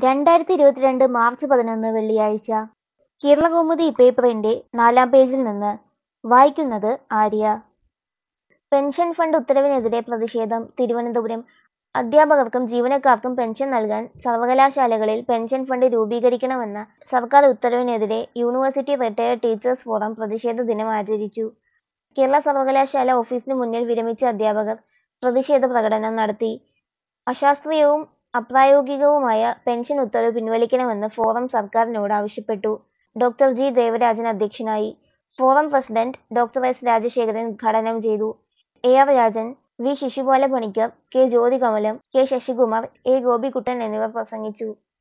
രണ്ടായിരത്തി ഇരുപത്തിരണ്ട് മാർച്ച് പതിനൊന്ന് വെള്ളിയാഴ്ച കേരളകൗമുദി പേപ്പറിന്റെ നാലാം പേജിൽ നിന്ന് വായിക്കുന്നത് ആര്യ പെൻഷൻ ഫണ്ട് ഉത്തരവിനെതിരെ പ്രതിഷേധം തിരുവനന്തപുരം അധ്യാപകർക്കും ജീവനക്കാർക്കും പെൻഷൻ നൽകാൻ സർവകലാശാലകളിൽ പെൻഷൻ ഫണ്ട് രൂപീകരിക്കണമെന്ന സർക്കാർ ഉത്തരവിനെതിരെ യൂണിവേഴ്സിറ്റി റിട്ടയർഡ് ടീച്ചേഴ്സ് ഫോറം പ്രതിഷേധ ദിനം ആചരിച്ചു കേരള സർവകലാശാല ഓഫീസിന് മുന്നിൽ വിരമിച്ച അധ്യാപകർ പ്രതിഷേധ പ്രകടനം നടത്തി അശാസ്ത്രീയവും അപ്രായോഗികവുമായ പെൻഷൻ ഉത്തരവ് പിൻവലിക്കണമെന്ന് ഫോറം സർക്കാരിനോട് ആവശ്യപ്പെട്ടു ഡോക്ടർ ജി ദേവരാജൻ അധ്യക്ഷനായി forum president doctor S Rajasekharan ഉദ്ഘാടനം ചെയ്തു A R Rajan V Sisupala Panicker K Jyothikamalam K Sasikumar A Gopikuttan എന്നിവർ പ്രസംഗിച്ചു